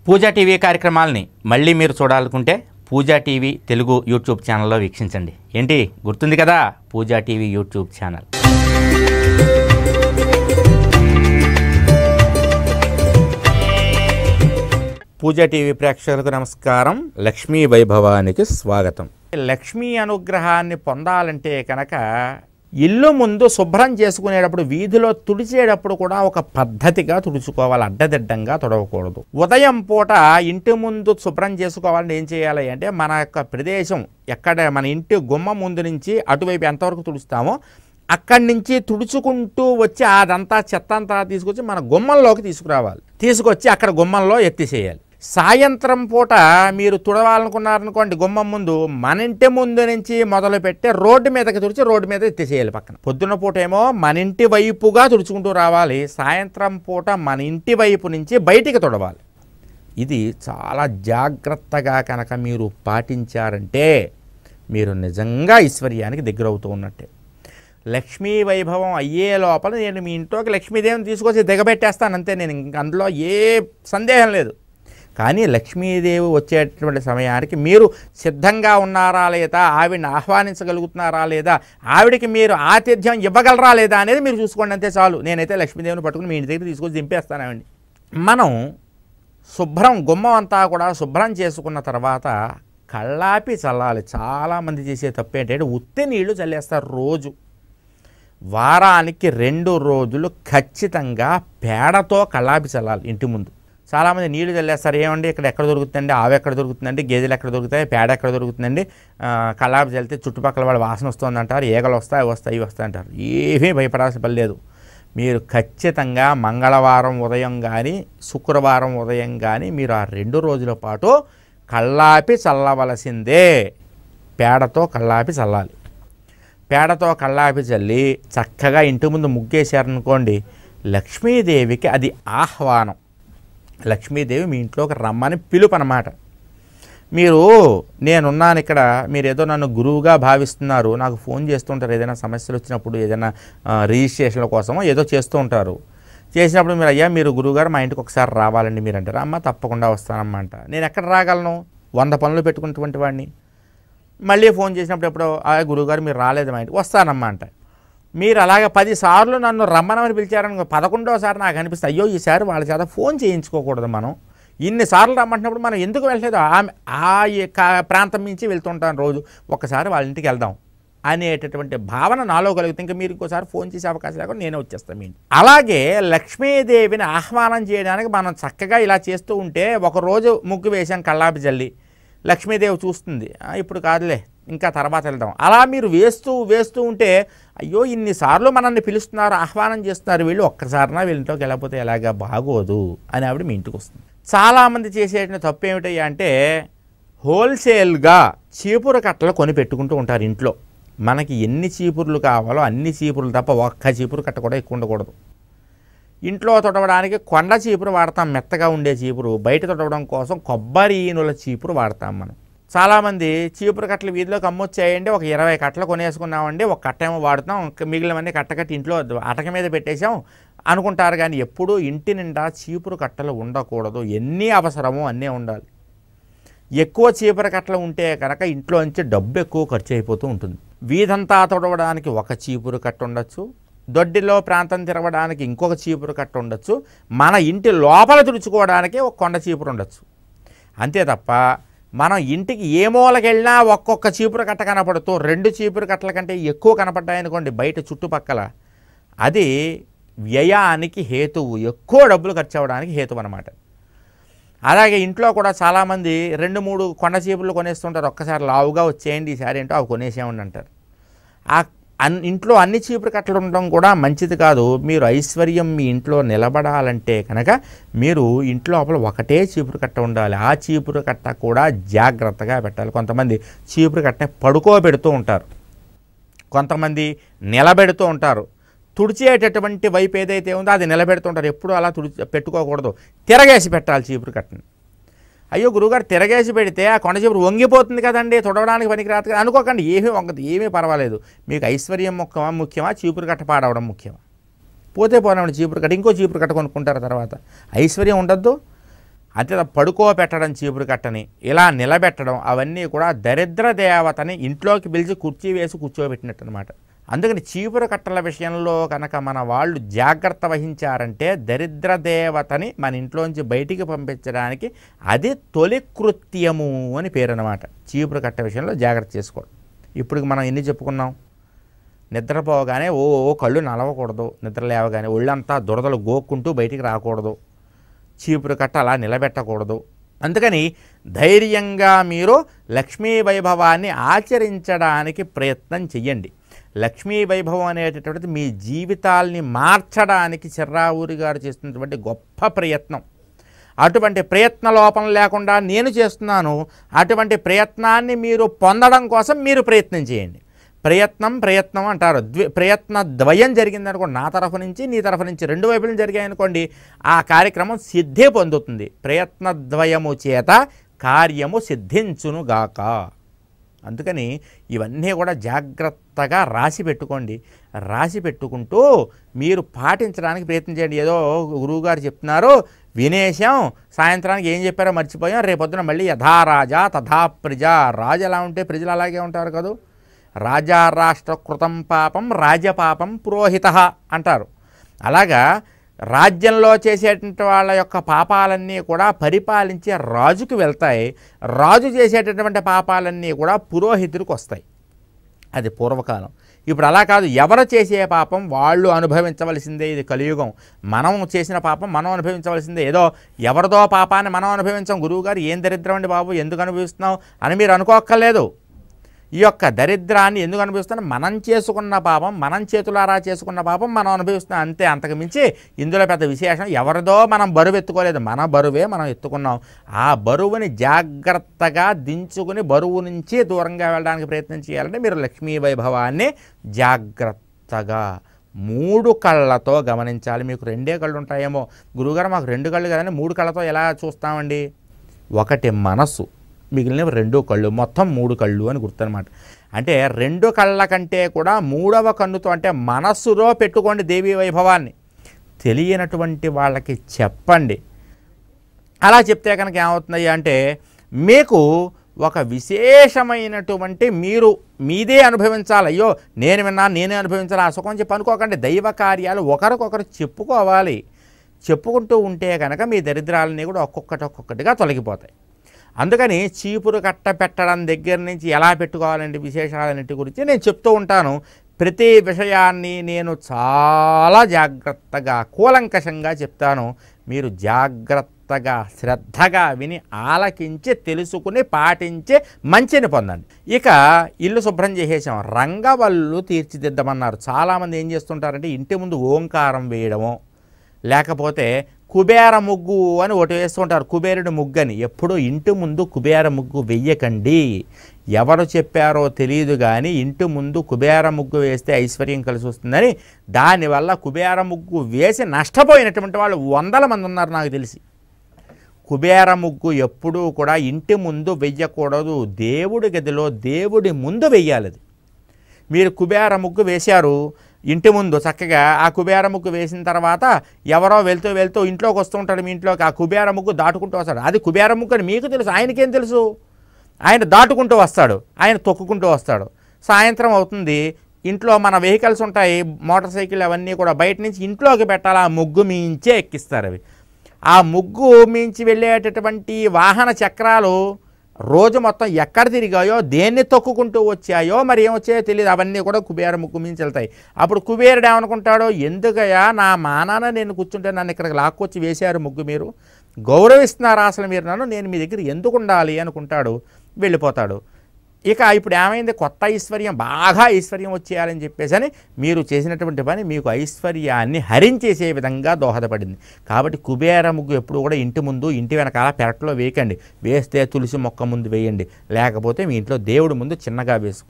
పూజా TV కార్యక్రమాలని మళ్ళీ మీరు చూడాలనుకుంటే పూజా టీవీ తెలుగు యూట్యూబ్ ఛానల్లో వీక్షించండి ఏంటి గుర్తుంది కదా Pooja TV YouTube channel Pooja TV ప్రేక్షకులకు నమస్కారం లక్ష్మీ వైభవానికి స్వాగతం లక్ష్మీ అనుగ్రహాన్ని పొందాలంటే కనుక ఇల్లు ముందు శుభ్రం చేసుకునేటప్పుడు వీధిలో తుడిచేటప్పుడు కూడా ఒక పద్ధతిగా తుడుచుకోవాలి అడ్డదిడ్డంగా తుడవకూడదు ఉదయం పూట ఇంటి ముందు శుభ్రం చేసుకోవాలంటే ఏం చేయాలి అంటే మన యొక్క ప్రదేశం ఎక్కడ మన ఇంటి గుమ్మ ముందు నుంచి అటువైపు ఎంతవరకు తుడుస్తామో అక్కడి నుంచి తుడుచుకుంటూ వచ్చి అదంతా చెత్త అంతా తీసుకొచ్చి మన గుమ్మంలోకి తీసుకురావాలి తీసుకొచ్చి అక్కడ గుమ్మంలో ఎత్తిసేయాలి సాయంత్రం పూట మీరు తుడవాలనుకున్నారనుకోండి గుమ్మం ముందు మన ఇంటి ముందు నుంచి మొదలు పెట్టి రోడ్డు మీదకి తుడిచి రోడ్డు మీద ఎత్తేసేయాలి పక్కన పొద్దున్న పూట ఏమో మన ఇంటి వైపుగా తుడుచుకుంటూ రావాలి సాయంత్రం పూట మన ఇంటి వైపు నుంచి బయటికి తుడవాలి ఇది చాలా జాగ్రత్తగా కనుక మీరు పాటించారంటే మీరు నిజంగా ఐశ్వర్యానికి దగ్గరవుతూ ఉన్నట్టే లక్ష్మీ వైభవం అయ్యే లోపల నేను మీ ఇంట్లోకి లక్ష్మీదేవిని తీసుకొచ్చి దిగబెట్టేస్తాను అంతే నేను ఇంక అందులో ఏ సందేహం లేదు కానీ లక్ష్మీదేవి వచ్చేటటువంటి సమయానికి మీరు సిద్ధంగా ఉన్నారా లేదా ఆవిడని ఆహ్వానించగలుగుతున్నారా లేదా ఆవిడకి మీరు ఆతిథ్యం ఇవ్వగలరా లేదా అనేది మీరు చూసుకోండి అంతే చాలు నేనైతే లక్ష్మీదేవిని పట్టుకుని మీ ఇంటి దగ్గర తీసుకొచ్చి దింపేస్తాను ఆవిడని మనం శుభ్రం గుమ్మం అంతా కూడా శుభ్రం చేసుకున్న తర్వాత కళ్ళాపి చల్లాలి చాలామంది చేసే తప్పు ఏంటంటే ఉత్తి నీళ్లు చల్లేస్తారు రోజు వారానికి రెండు రోజులు ఖచ్చితంగా పేడతో కళ్ళాపి చల్లాలి ఇంటి ముందు చాలామంది నీళ్లు చల్లేస్తారు ఏమండి ఇక్కడ ఎక్కడ దొరుకుతుందండి ఆవు ఎక్కడ దొరుకుతుందండి గేదెలు ఎక్కడ దొరుకుతాయి పేడ ఎక్కడ దొరుకుతుందండి ఆ, కళ్ళాపి చల్లితే చుట్టుపక్కల వాళ్ళ వాసన వస్తుందంటారు ఈగలు వస్తాయి అవి వస్తాయి ఇవి వస్తాయి అంటారు ఏమీ భయపడాల్సిన పని లేదు మీరు ఖచ్చితంగా మంగళవారం ఉదయం కానీ శుక్రవారం ఉదయం కానీ మీరు ఆ రెండు రోజుల పాటు కళ్ళాపి చల్లవలసిందే పేడతో కళ్ళాపి చల్లాలి పేడతో కళ్ళాపి చల్లి చక్కగా ఇంటి ముందు ముగ్గేశారనుకోండి లక్ష్మీదేవికి అది ఆహ్వానం లక్ష్మీదేవి మీ ఇంట్లోకి రమ్మని పిలుపు అనమాట మీరు నేనున్నాను ఇక్కడ మీరు ఏదో నన్ను గురువుగా భావిస్తున్నారు నాకు ఫోన్ చేస్తుంటారు ఏదైనా సమస్యలు వచ్చినప్పుడు ఏదైనా ఆ, రిజిస్ట్రేషన్ల కోసమో ఏదో చేస్తూ ఉంటారు చేసినప్పుడు మీరు అయ్యా మీరు గురువుగారు మా ఇంటికి ఒకసారి రావాలండి మీరు అంటారు అమ్మ తప్పకుండా వస్తానమ్మా అంట నేను ఎక్కడ రాగలను వంద పనులు పెట్టుకున్నటువంటి వాడిని మళ్ళీ ఫోన్ చేసినప్పుడు ఎప్పుడో ఆ గురువుగారు మీరు రాలేదు మా ఇంటికి వస్తానమ్మా అంట మీరు అలాగ పది సార్లు నన్ను రమ్మనమని పిలిచారని పదకొండోసారి నాకు అనిపిస్తుంది అయ్యో ఈసారి వాళ్ళ చేత ఫోన్ చేయించుకోకూడదు మనం ఇన్నిసార్లు రమ్మంటున్నప్పుడు మనం ఎందుకు వెళ్ళలేదు ఆమె ఆ యొక్క ప్రాంతం నుంచి వెళ్తుంటాను రోజు ఒక్కసారి వాళ్ళ ఇంటికి వెళ్దాం అనేటటువంటి భావన నాలో కలుగుతుంది ఇంకా మీరు ఇంకోసారి ఫోన్ చేసే అవకాశం లేకుండా నేనే వచ్చేస్తాను మీ ఇంటికి. అలాగే లక్ష్మీదేవిని ఆహ్వానం చేయడానికి మనం చక్కగా ఇలా చేస్తూ ఉంటే ఒక రోజు ముగ్గు వేసాం కళ్ళాపి జల్లి లక్ష్మీదేవి చూస్తుంది "ఆ, ఇప్పుడు కాదులే ఇంకా తర్వాత వెళ్దాం అలా మీరు వేస్తూ వేస్తూ ఉంటే అయ్యో ఇన్నిసార్లు మనల్ని పిలుస్తున్నారు ఆహ్వానం చేస్తున్నారు వీళ్ళు ఒక్కసారినా వీళ్ళంట్లోకి వెళ్ళకపోతే ఎలాగా బాగోదు అని ఆవిడ మీ ఇంటికి వస్తుంది చాలామంది చేసేటువంటి తప్పు ఏమిటయ్యా అంటే హోల్సేల్గా చీపురు కట్టలు కొని పెట్టుకుంటూ ఉంటారు ఇంట్లో మనకి ఎన్ని చీపుర్లు కావాలో అన్ని చీపుర్లు తప్ప ఒక్క చీపురు కట్ట కూడా ఎక్కువ ఉండకూడదు ఇంట్లో తొడవడానికి కొండ చీపురు వాడతాం మెత్తగా ఉండే చీపురు బయట తొడవడం కోసం కొబ్బరి ఈనుల చీపురు వాడతాం మనం చాలామంది చీపురు కట్టలు వీధిలోకి అమ్మొచ్చాయండి ఒక ఇరవై కట్టలు కొనేసుకున్నామండి ఒక కట్ట ఏమో వాడుతాం ఇంకా మిగిలినవన్నీ కట్ట కట్టి ఇంట్లో అటక మీద పెట్టేశాం అనుకుంటారు కానీ ఎప్పుడూ ఇంటి నిండా చీపురు కట్టలు ఉండకూడదు ఎన్ని అవసరమో అన్నీ ఉండాలి ఎక్కువ చీపురు కట్టలు ఉంటే కనుక ఇంట్లో నుంచి డబ్బు ఎక్కువ ఖర్చు అయిపోతూ ఉంటుంది వీధంతా తొడవడానికి ఒక చీపురు కట్ట ఉండొచ్చు దొడ్డిలో ప్రాంతం తిరగడానికి ఇంకొక చీపురు కట్ట ఉండొచ్చు మన ఇంటి లోపల తుడుచుకోవడానికి ఒక కొండ చీపురు ఉండొచ్చు అంతే తప్ప మనం ఇంటికి ఏ మూలకి వెళ్ళినా ఒక్కొక్క చీపురు కట్ట కనపడుతూ రెండు చీపురు కట్టల కంటే ఎక్కువ కనపడ్డాయనుకోండి బయట చుట్టుపక్కల అది వ్యయానికి హేతువు ఎక్కువ డబ్బులు ఖర్చు అవ్వడానికి హేతువు అనమాట అలాగే ఇంట్లో కూడా చాలామంది రెండు మూడు కొండ చీపుర్లు కొనేస్తుంటారు ఒక్కసారి లావుగా వచ్చేయండి ఈసారి ఏంటో అవి కొనేసేయండి అంటారు ఆ అన్ ఇంట్లో అన్ని చీపురు కట్టలు ఉండడం కూడా మంచిది కాదు మీరు ఐశ్వర్యం మీ ఇంట్లో నిలబడాలంటే కనుక మీరు ఇంట్లో లోపల ఒకటే చీపురు కట్ట ఉండాలి ఆ చీపురు కట్ట కూడా జాగ్రత్తగా పెట్టాలి కొంతమంది చీపురు కట్టని పడుకోబెడుతూ ఉంటారు కొంతమంది నిలబెడుతూ ఉంటారు తుడిచేటటువంటి వైపు ఏదైతే ఉందో అది నిలబెడుతుంటారు ఎప్పుడు అలా తుడి పెట్టుకోకూడదు తిరగేసి పెట్టాలి చీపురు కట్టని అయ్యో గురువుగారు తిరగేసి పెడితే ఆ కొండ చీపురు వంగిపోతుంది కదండి తుడవడానికి పనికిరాదు కదా అనుకోకండి ఏమీ వంగదు ఏమీ పర్వాలేదు మీకు ఐశ్వర్యం ముఖ్యమా ముఖ్యమా చీపురు కట్ట పాడవడం ముఖ్యమా పోతే పోనప్పుడు చీపురు కట్ట ఇంకో చీపురు కట్ట కొనుక్కుంటారు తర్వాత ఐశ్వర్యం ఉండద్దు అంతే తప్ప పడుకోబెట్టడం చీపురు కట్టని ఇలా నిలబెట్టడం అవన్నీ కూడా దరిద్ర దేవతని ఇంట్లోకి పిలిచి కుర్చీ వేసి కూర్చోబెట్టినట్టు అనమాట అందుకని చీపురు కట్టల విషయంలో కనుక మన వాళ్ళు జాగ్రత్త వహించారంటే దరిద్ర దేవతని మన ఇంట్లోంచి బయటికి పంపించడానికి అది తొలి కృత్యము అని పేరు అనమాట చీపురు కట్ట విషయంలో జాగ్రత్త చేసుకోవడం ఇప్పుడు మనం ఎన్ని చెప్పుకున్నాం నిద్రపోగానే ఓ ఓ కళ్ళు నలవకూడదు నిద్ర లేవగానే ఒళ్ళంతా దురదలు గోక్కుంటూ బయటికి రాకూడదు చీపురు కట్ట అలా నిలబెట్టకూడదు అందుకని ధైర్యంగా మీరు లక్ష్మీ వైభవాన్ని ఆచరించడానికి ప్రయత్నం చెయ్యండి లక్ష్మీ వైభవం అనేటటువంటిది మీ జీవితాల్ని మార్చడానికి చిర్రావూరి గారు చేస్తున్నటువంటి గొప్ప ప్రయత్నం అటువంటి ప్రయత్న లోపం లేకుండా నేను చేస్తున్నాను అటువంటి ప్రయత్నాన్ని మీరు పొందడం కోసం మీరు ప్రయత్నం చేయండి ప్రయత్నం ప్రయత్నం అంటారు ద్వి ప్రయత్న ద్వయం జరిగిందనుకోండి నా తరఫు నుంచి నీ తరఫు నుంచి రెండు వైపులు జరిగాయనుకోండి ఆ కార్యక్రమం సిద్ధి పొందుతుంది ప్రయత్న ద్వయము చేత కార్యము సిద్ధించునుగాక అందుకని ఇవన్నీ కూడా జాగ్రత్తగా రాసి పెట్టుకోండి రాసి పెట్టుకుంటూ మీరు పాటించడానికి ప్రయత్నం చేయండి ఏదో గురువుగారు చెప్తున్నారు వినేశాం సాయంత్రానికి ఏం చెప్పారో మర్చిపోయాం రేపొద్దున మళ్ళీ యథా రాజా తథా ప్రజ రాజు ఎలా ఉంటే ప్రజలు అలాగే ఉంటారు కదా రాజా రాష్ట్ర కృతం పాపం రాజపాపం పురోహిత అంటారు అలాగా రాజ్యంలో చేసేటువంటి వాళ్ళ యొక్క పాపాలన్నీ కూడా పరిపాలించే రాజుకు వెళ్తాయి రాజు చేసేటటువంటి పాపాలన్నీ కూడా పురోహితుడికి వస్తాయి అది పూర్వకాలం ఇప్పుడు అలా కాదు ఎవరు చేసే పాపం వాళ్ళు అనుభవించవలసిందే ఇది కలియుగం మనం చేసిన పాపం మనం అనుభవించవలసిందే ఏదో ఎవరిదో పాపాన్ని మనం అనుభవించాం గురువుగారు ఏం దరిద్రం అండి బాబు ఎందుకు అనుభవిస్తున్నాం అని మీరు అనుకోక్కర్లేదు ఈ యొక్క దరిద్రాన్ని ఎందుకు అనుభవిస్తున్నాం మనం చేసుకున్న పాపం మనం చేతులారా చేసుకున్న పాపం మనం అనుభవిస్తున్నాం అంతే అంతకు మించి ఇందులో పెద్ద విశేషం ఎవరిదో మనం బరువు ఎత్తుకోలేదు మన బరువే మనం ఎత్తుకున్నాం ఆ బరువుని జాగ్రత్తగా దించుకుని బరువు నుంచి దూరంగా వెళ్ళడానికి ప్రయత్నం చేయాలంటే మీరు లక్ష్మీ వైభవాన్ని జాగ్రత్తగా మూడు కళ్ళతో గమనించాలి మీకు రెండే కళ్ళు ఉంటాయేమో గురువుగారు మాకు రెండు కళ్ళు కదండి మూడు కళ్ళతో ఎలా చూస్తామండి ఒకటి మనసు మిగిలినవి రెండు కళ్ళు మొత్తం మూడు కళ్ళు అని గుర్తనమాట అంటే రెండు కళ్ళ కంటే కూడా మూడవ కన్నుతో అంటే మనస్సులో పెట్టుకోండి దేవీ వైభవాన్ని తెలియనటువంటి వాళ్ళకి చెప్పండి అలా చెప్తే కనుక ఏమవుతుంది అంటే మీకు ఒక విశేషమైనటువంటి మీరు మీదే అనుభవించాలి అయ్యో నేను విన్నాను నేనే అనుభవించాలి ఆ సుఖం చెప్పి అనుకోకండి దైవ కార్యాలు ఒకరికొకరు చెప్పుకోవాలి చెప్పుకుంటూ ఉంటే కనుక మీ దరిద్రాలన్నీ కూడా ఒక్కొక్కటి ఒక్కొక్కటిగా తొలగిపోతాయి అందుకని చీపురు కట్ట పెట్టడం దగ్గర నుంచి ఎలా పెట్టుకోవాలంటే విశేషాలన్నిటి గురించి నేను చెప్తూ ఉంటాను ప్రతి విషయాన్ని నేను చాలా జాగ్రత్తగా కూలంకషంగా చెప్తాను మీరు జాగ్రత్తగా శ్రద్ధగా విని ఆలకించి తెలుసుకుని పాటించి మంచిని పొందండి ఇక ఇల్లు శుభ్రం చేసేసాం రంగవల్లు తీర్చిదిద్దమన్నారు చాలామంది ఏం చేస్తుంటారంటే ఇంటి ముందు ఓంకారం వేయడము లేకపోతే కుబేర ముగ్గు అని ఒకటి వేస్తుంటారు కుబేరుడి ముగ్గు అని ఎప్పుడూ ఇంటి ముందు కుబేర ముగ్గు వెయ్యకండి ఎవరు చెప్పారో తెలియదు కానీ ఇంటి ముందు కుబేర ముగ్గు వేస్తే ఐశ్వర్యం కలిసి వస్తుందని దానివల్ల కుబేర ముగ్గు వేసి నష్టపోయినటువంటి వాళ్ళు వందల మంది ఉన్నారు నాకు తెలిసి కుబేర ముగ్గు ఎప్పుడూ కూడా ఇంటి ముందు వెయ్యకూడదు దేవుడి గదిలో దేవుడి ముందు వెయ్యాలి అది మీరు కుబేర ముగ్గు వేశారు ఇంటి ముందు చక్కగా ఆ కుబేర ముగ్గు వేసిన తర్వాత ఎవరో వెళ్తూ వెళ్తూ ఇంట్లోకి వస్తూ ఉంటాడు మీ ఇంట్లోకి ఆ కుబేర ముగ్గు దాటుకుంటూ వస్తాడు అది కుబేర ముగ్గు అని మీకు తెలుసు ఆయనకేం తెలుసు ఆయన దాటుకుంటూ వస్తాడు ఆయన తొక్కుకుంటూ వస్తాడు సాయంత్రం అవుతుంది ఇంట్లో మన వెహికల్స్ ఉంటాయి మోటార్ సైకిల్ అవన్నీ కూడా బయట నుంచి ఇంట్లోకి పెట్టాలి ఆ ముగ్గు మించే ఎక్కిస్తారు అవి ఆ ముగ్గు మించి వెళ్ళేటటువంటి వాహన చక్రాలు రోజు మొత్తం ఎక్కడ తిరిగాయో దేన్ని తొక్కుకుంటూ వచ్చాయో మరి ఏమొచ్చాయో తెలియదు అవన్నీ కూడా కుబేర ముగ్గు మించి వెళ్తాయి అప్పుడు కుబేరుడు ఏమనుకుంటాడో ఎందుకయ్యా నా మానాన నేను కూర్చుంటే నన్ను ఇక్కడికి లాక్కొచ్చి వేశారు ముగ్గు మీరు గౌరవిస్తున్నారా అసలు మీరు నన్ను నేను మీ దగ్గర ఎందుకు ఉండాలి అనుకుంటాడు వెళ్ళిపోతాడు ఇక ఇప్పుడు ఏమైంది కొత్త ఐశ్వర్యం బాగా ఐశ్వర్యం వచ్చేయాలని చెప్పేసి అని మీరు చేసినటువంటి పని మీకు ఐశ్వర్యాన్ని హరించేసే విధంగా దోహదపడింది కాబట్టి కుబేర ముగ్గు ఎప్పుడు కూడా ఇంటి ముందు ఇంటి వెనకాల పెరట్లో వేయకండి వేస్తే తులసి మొక్క ముందు వేయండి లేకపోతే మీ ఇంట్లో దేవుడి ముందు చిన్నగా వేసుకో